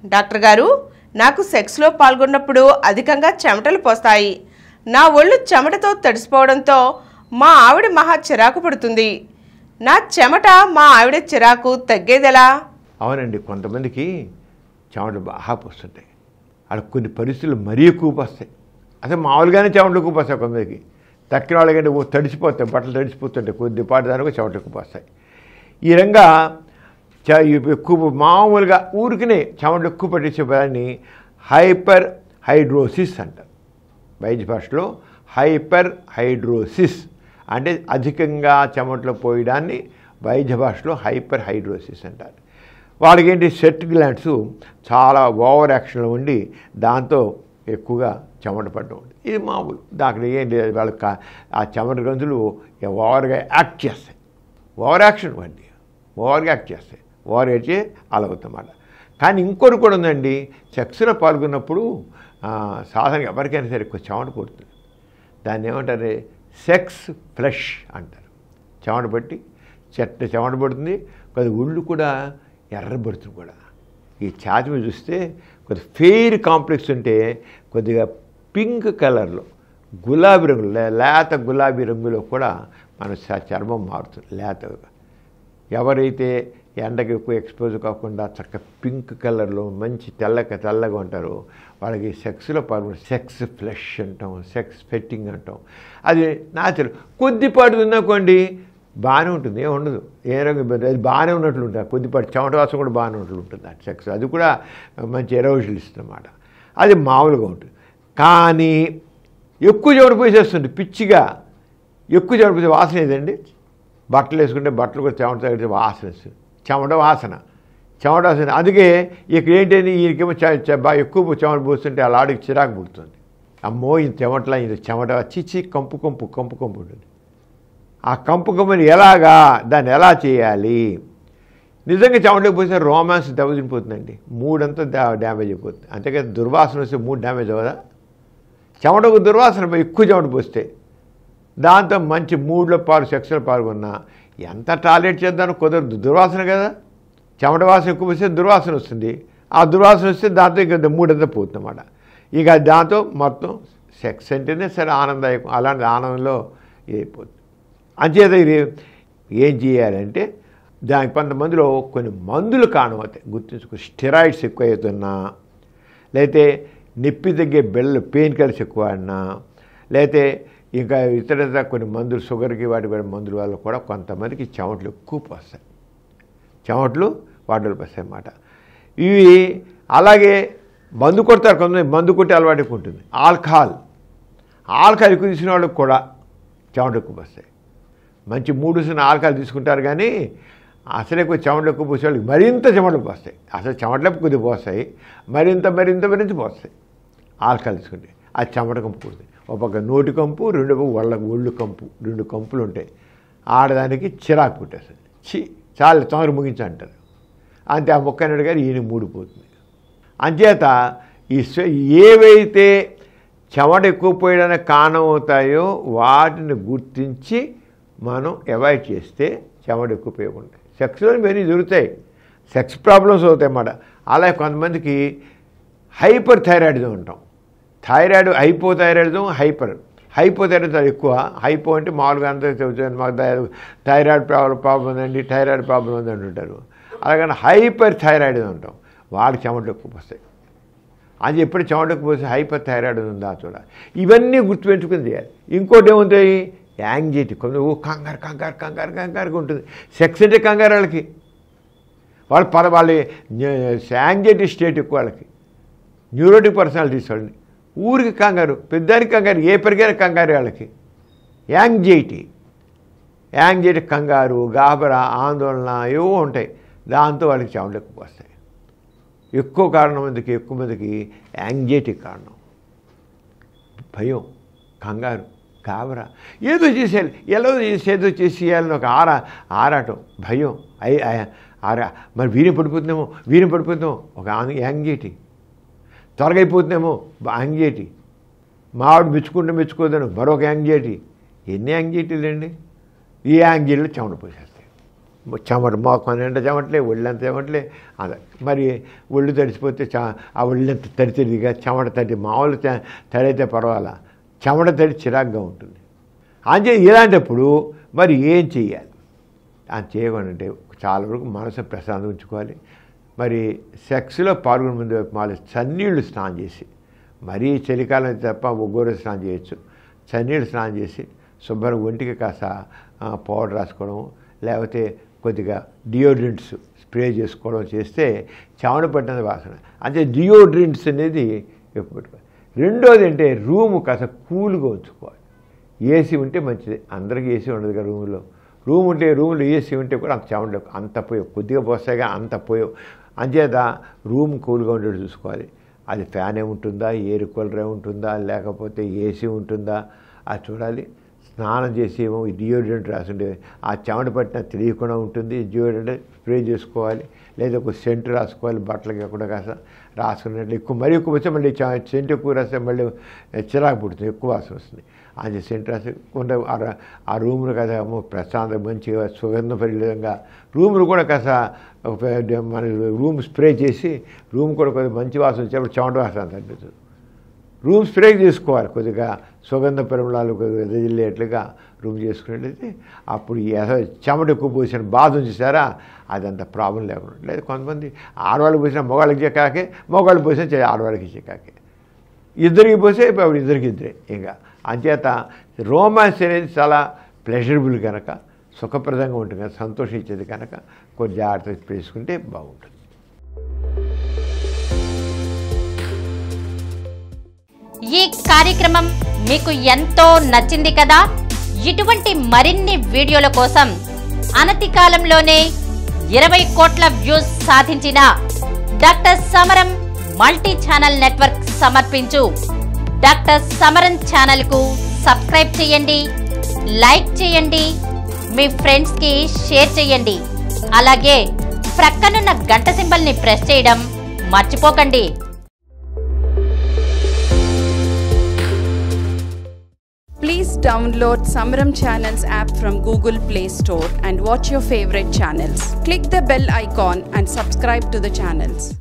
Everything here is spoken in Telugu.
డాక్టర్ గారు నాకు సెక్స్లో పాల్గొన్నప్పుడు అధికంగా చెమటలు పోస్తాయి నా ఒళ్ళు చెమటతో తడిసిపోవడంతో మా ఆవిడ మహా చిరాకు పడుతుంది నా చెమట మా ఆవిడ చిరాకు తగ్గేదెలా అవునండి కొంతమందికి చెమటలు బాగా పోస్తుంటాయి అక్కడ కొన్ని పరిస్థితులు మరీ ఎక్కువ పోస్తాయి అసలు మామూలుగానే చెమటలు ఎక్కువ పోస్తాయి కొంతమందికి తక్కిన వాళ్ళకంటే ఓ తడిసిపోతాయి బట్టలు తడిసిపోతుంటాయి కొద్దిపాటి దానికి చెమటలు ఎక్కువ పోస్తాయి ఈ రంగా చ- ఎక్కువ మామూలుగా ఊరికనే చెమటలు ఎక్కువ పట్టించే పదాన్ని హైపర్ హైడ్రోసిస్ అంటారు వైద్య భాషలో హైపర్ హైడ్రోసిస్ అంటే అధికంగా చెమటలు పోయడాన్ని వైద్య భాషలో హైపర్ హైడ్రోసిస్ అంటారు వాళ్ళకి ఏంటి సెట్ గ్లాండ్స్ చాలా ఓవర్ యాక్షన్లో ఉండి దాంతో ఎక్కువగా చెమట పడడం ఉంటుంది ఇది మామూలు దాంట్లో ఏం లేదు వాళ్ళకి కా- ఆ చెమట గ్రంథులు ఓవర్గా యాక్ట్ చేస్తాయి ఓవర్ యాక్షన్ వండి ఓవర్గా యాక్ట్ చేస్తాయి ఓవర్ అయితే అలా అవుతుందన్నమాట కానీ ఇంకోటి కూడా ఉందండి సెక్స్లో పాల్గొన్నప్పుడు ఆ, సాధారణంగా ఎవరికైనా సరే ఎక్కువ చెమట పడుతుంది దాన్ని ఏమంటారు సెక్స్ ఫ్లష్ అంటారు చెమట పట్టి చెట్ట చెమట పడుతుంది కొద్ది ఒళ్ళు కూడా ఎర్రబడుతుంది కూడా ఈ ఛాతి మీద చూస్తే కొద్ది ఫెయిర్ కాంప్లెక్స్ ఉంటే కొద్దిగా పింక్ కలర్లో గులాబీ రంగులో లే- లేత గులాబీ రంగులో కూడా మన చ- చర్మం మారుతుంది లేతగా ఎవరైతే ఎండకి ఎక్కువ ఎక్స్పోజ్ కాకుండా చక్క పింక్ కలర్లో మంచి తెల్లగా తెల్లగా ఉంటారో వాళ్ళకి సెక్స్లో పాల్గొన సెక్స్ ఫ్లెష్ అంటాం సెక్స్ ఫెట్టింగ్ అంటాం అది నాచురల్ కొద్దిపాటు ఉందనుకోండి బాగానే ఉంటుంది ఏం ఉండదు ఏ రంగు ఇబ్బంది అది బాగానే ఉన్నట్లు ఉంటుంది కొద్దిపాటి చెమట వాసన కూడా బాగానే ఉన్నట్లు ఉంటుంది ఆ సెక్స్ అది కూడా మంచి ఎరోజులు ఇస్తుందన్నమాట అది మామూలుగా ఉంటుంది కానీ ఎక్కువ చెమట పోసేస్తుంది పిచ్చిగా ఎక్కువ చెమట పోసే వాసన ఏదండి బట్టలు వేసుకుంటే బట్టలు కూడా చెమట తగిలితే వాసన వస్తుంది చెమట వాసన చెమట వాసన అందుకే ఇక్కడ ఏంటంటే ఈయనకేమో చ- చ- బాగా ఎక్కువ చెమట పోస్తుంటే అలా ఆడికి చిరాకు పుడుతుంది అమ్మో ఈ చెమటలా ఇది చెమట చిచ్చి కంపు కంపు కంపు కంపు ఉంటుంది ఆ కంపు కంపుని ఎలాగా దాన్ని ఎలా చేయాలి నిజంగా చెమటలోకి పోతే రోమాన్స్ దెబ్బతినిపోతుందండి మూడంతా డా- డ్యామేజ్ అయిపోతుంది అంతేకాదు దుర్వాసన వస్తే మూడు డ్యామేజ్ అవ్వదా చెమటకు దుర్వాసన పోయి ఎక్కువ చెమట పోస్తే దాంతో మంచి మూడ్లో పాలు సెక్స్లో పాల్గొన్నా ఎంత టాయిలెట్ చేద్దామో కుదరదు దుర్వాసన కదా చెమట వాసన ఎక్కువ వస్తే దుర్వాసన వస్తుంది ఆ దుర్వాసన వస్తే దాంతో ఇంకా మూడంతా పోతుంది అన్నమాట ఇక దాంతో మొత్తం సెక్స్ అంటేనే సరే ఆనందదాయకం అలాంటి ఆనందంలో ఇది అయిపోతుంది అంచేత ఇది ఏం చేయాలంటే దానికి కొంతమందిలో కొన్ని మందులు కారణమవుతాయి గుర్తుంచుకో స్టెరాయిడ్స్ ఎక్కువ అవుతున్నా లేతే నొప్పి తగ్గే బెల్ల పెయిన్ కిల్లర్స్ ఎక్కువ ఆడినా లేతే ఇంకా ఇతర కొన్ని మందులు షుగర్కి వాటి వాటి మందుల వల్ల కూడా కొంతమందికి చెమటలు ఎక్కువ పోస్తాయి చెమటలు వాటిలో పోస్తాయి అన్నమాట ఇవి అలాగే మందు కొడతారు కొంతమంది మందు కొట్టే అలవాటు ఎక్కువ ఉంటుంది ఆల్కహాల్ ఆల్కహాల్ ఎక్కువ తీసిన వాళ్ళకి కూడా చెమటలు ఎక్కువ వస్తాయి మంచి మూడు సిన్న ఆల్కహాల్ తీసుకుంటారు కానీ అసలు ఎక్కువ చెమటలు ఎక్కువ పోసే వాళ్ళకి మరింత చెమటలు పోస్తాయి అసలు చెమటలు కొద్దిగా పోస్తాయి మరింత మరింత మరింత పోస్తాయి ఆల్కహాల్ తీసుకుంటే ఆ చెమట కంపు కుడుతుంది ఒక పక్క నోటి కంపు రెండు పక్క ఒళ్ళ ఒళ్ళు కంపు రెండు కంపులు ఉంటాయి ఆడదానికి చిరాకు పుట్టేస్తుంది చి చాలు తొందర ముగించి అంటారు అంతే ఆ మొక్క అన్నాడు గారు ఈయన మూడిపోతుంది అంచేత ఈ స్వ- ఏవైతే చెమట ఎక్కువ పోయడానికి కారణం అవుతాయో వాటిని గుర్తించి మనం అవాయిడ్ చేస్తే చెమట ఎక్కువ పోయకుండా సెక్స్లో ఇవన్నీ దొరుకుతాయి సెక్స్ ప్రాబ్లమ్స్ అవుతాయి అన్నమాట అలాగే కొంతమందికి హైపర్ థైరాయిడిజం ఉంటాం థైరాయిడ్ హైపోథైరాయిడిజం హైపర్ హైపోథైరాయిడిజం ఎక్కువ హైపో అంటే మామూలుగా అంతా చెబుతారు మాకు థై- థైరాయిడ్ ప్రాబ్లం ప్రాబ్లం ఉందండి థైరాయిడ్ ప్రాబ్లం ఉంది అంటుంటారు అలాగని హైపర్ థైరాయిడిజం ఉంటాం వాళ్ళకి చెమటలు ఎక్కువ వస్తాయి అది ఎప్పుడు చెమటకు పోసి హైపర్ థైరాయిడ్ ఉందా చూడ ఇవన్నీ గుర్తుపెట్టుకుని చేయాలి ఇంకోటి ఏముంటాయి యాంగ్జైటీ కొంచెం ఓ కంగారు కంగారు కంగారు కంగారుగా ఉంటుంది సెక్స్ అంటే కంగారు వాళ్ళకి వాళ్ళు పర వాళ్ళ యాంగ్జైటీ స్టేట్ ఎక్కువ వాళ్ళకి న్యూరోటిక్ పర్సనాలిటీస్ వాళ్ళని ఊరికి కంగారు పెద్దానికి కంగారు ఏ పెరిగారు కంగారు వాళ్ళకి యాంగ్జైటీ యాంగ్జైటీ కంగారు గాబరా ఆందోళన ఏవో ఉంటాయి దాంతో వాళ్ళకి చెమటలు ఎక్కువ వస్తాయి ఎక్కువ కారణం మందికి ఎక్కువ మందికి యాంగ్జైటీ కారణం భయం కంగారు కాబరా ఏదో చేసేయాలి ఎలా చేసి ఏదో చేసేయాలని ఒక ఆరా ఆరాటం భయం అయి అయ- ఆరా మరి వీరిని పడిపోతుందేమో వీరిని పడిపోతుందేమో ఒక ఆంగ్- యాంగ్జైటీ త్వరగా అయిపోతుందేమో యాంగ్జైటీ మావాడు మెచ్చుకుంటే మెచ్చుకోదని మరొక యాంగ్జైటీ ఎన్ని యాంగ్జైటీలు అండి ఈ యాంగ్జైటీలు చెమట పోసేస్తాయి చెమట మోకం నిండా చెమటలే ఒళ్ళంత చెమటలే అదే మరి ఒళ్ళు తడిసిపోతే చ ఆ ఒళ్ళంత తడి తడిగా చెమట తడి మామూలు చె- తడి అయితే పర్వాలా చెమట తడి చిరాగ్గా ఉంటుంది అంతే ఇలాంటప్పుడు మరి ఏం చెయ్యాలి అది చేయకుండా చాలా వరకు మనసు ప్రశాంతం ఉంచుకోవాలి మరి సెక్స్లో పాల్గొనే ముందు మాలు చన్నీళ్ళు స్నానం చేసి మరీ చలికాలం అయితే తప్ప ఒగ్గోరు స్నానం చేయొచ్చు చన్నీళ్ళు స్నానం చేసి శుభ్రం ఒంటికి కాస్త ఆ, పౌడర్ రాసుకోవడం లేకపోతే కొద్దిగా డియోడ్రెంట్స్ స్ప్రే చేసుకోవడం చేస్తే చెమట పట్టిన వాసన అంటే డియోడ్రెంట్స్ అనేది ఎక్కువ పెట్టుకోవాలి రెండోది అంటే రూము కాస్త కూల్గా ఉంచుకోవాలి ఏసీ ఉంటే మంచిది అందరికీ ఏసీ ఉండదు కదా రూమ్లో రూమ్ ఉంటే రూమ్లో ఏసీ ఉంటే కూడా అంత చెమట అంత పోయావు కొద్దిగా పోస్తాయిగా అంత పోయావు అంచేత రూమ్ కూల్గా ఉండేది చూసుకోవాలి అది ఫ్యాన్ ఏముంటుందా ఎయిర్ కూలర్ ఏముంటుందా లేకపోతే ఏసీ ఉంటుందా అది చూడాలి స్నానం చేసి ఏమో డియోడ్రెంట్ రాసుండే ఆ చెమట పట్టిన తెలియకుండా ఉంటుంది డియోడ్రెంట్ స్ప్రే చేసుకోవాలి లేదా ఒక సెంట్ రాసుకోవాలి బట్టలకి కూడా కాస్త రాసుకున్నట్లు ఎక్కువ మరీ ఎక్కువ వస్తే మళ్ళీ చ- సెంట్ ఎక్కువ రాస్తే మళ్ళీ చిరాకు పుడుతుంది ఎక్కువ వాసన వస్తుంది అది సెంట్ రాసి కొంత ఆ ర- ఆ రూమ్లు కదా ఏమో ప్రశాంతం మంచిగా సుగంధం పడే విధంగా రూమ్లు కూడా కాస్త ఒక పెద్ద మన రూమ్ స్ప్రే చేసి రూమ్ కూడా కొద్దిగా మంచి వాసన వచ్చేప్పుడు చెమట వాసన తగ్గుతుంది రూమ్ స్ప్రే చేసుకోవాలి కొద్దిగా సుగంధ పరిమళాలు కొద్దిగా వెదజిల్లేట్లుగా రూమ్ చేసుకున్నట్లయితే అప్పుడు ఏదో చెమట ఎక్కువ పోసిన బాధ ఉంచేసారా అదంత ప్రాబ్లం లేకుండా లేదు కొంతమంది ఆడవాళ్ళకి పోసిన మగవాళ్ళకి చిక్కాకే మగవాళ్ళకి పోసిన చే- ఆడవాళ్ళకి చిక్కాకే ఇద్దరికి పోసే ఇప్పుడు ఇద్దరికి ఇద్దరే ఇంకా అంచేత రోమాన్స్ అనేది చాలా ప్లెజరబుల్ కనుక సుఖప్రదంగా ఉంటుంది కనుక సంతోషించేది కనుక కొన్ని జాగ్రత్తలు చేసుకుంటే బాగుంటుంది ఈ కార్యక్రమం మీకు ఎంతో నచ్చింది కదా ఇటువంటి మరిన్ని వీడియోల కోసం అనతి కాలంలోనే ఇరవై కోట్ల వ్యూస్ సాధించిన doctor Samaram multi channel network సమర్పించు డాక్టర్ సమరం ఛానల్ కు సబ్స్క్రైబ్ చేయండి లైక్ చేయండి మీ ఫ్రెండ్స్ కి షేర్ చేయండి అలాగే ప్రక్కనున్న గంట సింబల్ ని ప్రెస్ చేయడం మర్చిపోకండి Please download Samaram Channels app from Google Play Store and watch your favorite channels. Click the bell icon and subscribe to the channels.